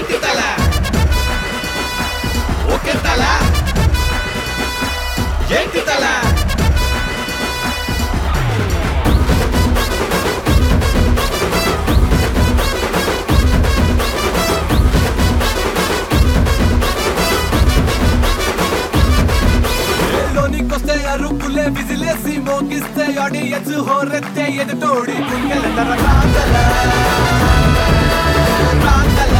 ఏంటి తల ఓకే తల ఏంటి తల లోనికొస్తే అరుపులే విజిలేసి మోగిస్తే ఆడియన్స్ హోరెత్తే ఎదుటోడి గుండెల రాగల రాగల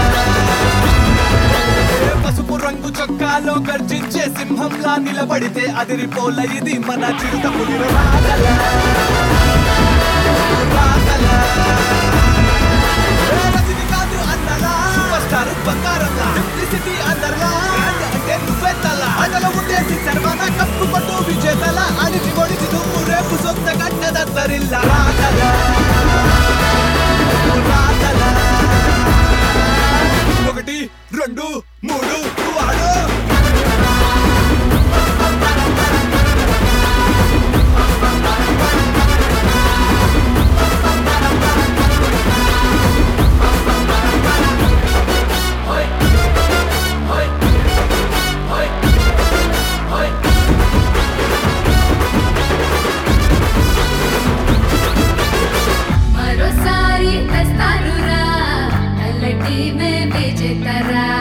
ఏ పసుపు రంగు చొక్కాలో గర్జించే సింహంలా నిలబడితే అదిరిపోల ఇది మన చిరుత పులి రాగల రాగల ఏ రజనీకాంత్ అన్నలా సూపర్ స్టార్ బంగారంలా సింప్లిసిటీ అందర్లా బ్రాండ్ అంటే నువ్వే తల అందులో ఉండేసి శర్మన కప్పు పట్టు విజేతల అడిచి ఒడిచి దుమ్ము రేపు సొంత గడ్డదత్తరిల్ల రాగల రాగల ఒకటి రెండు మూడు వాడు మరోసారి తెస్తారురా నల్లటి మే విజేతరా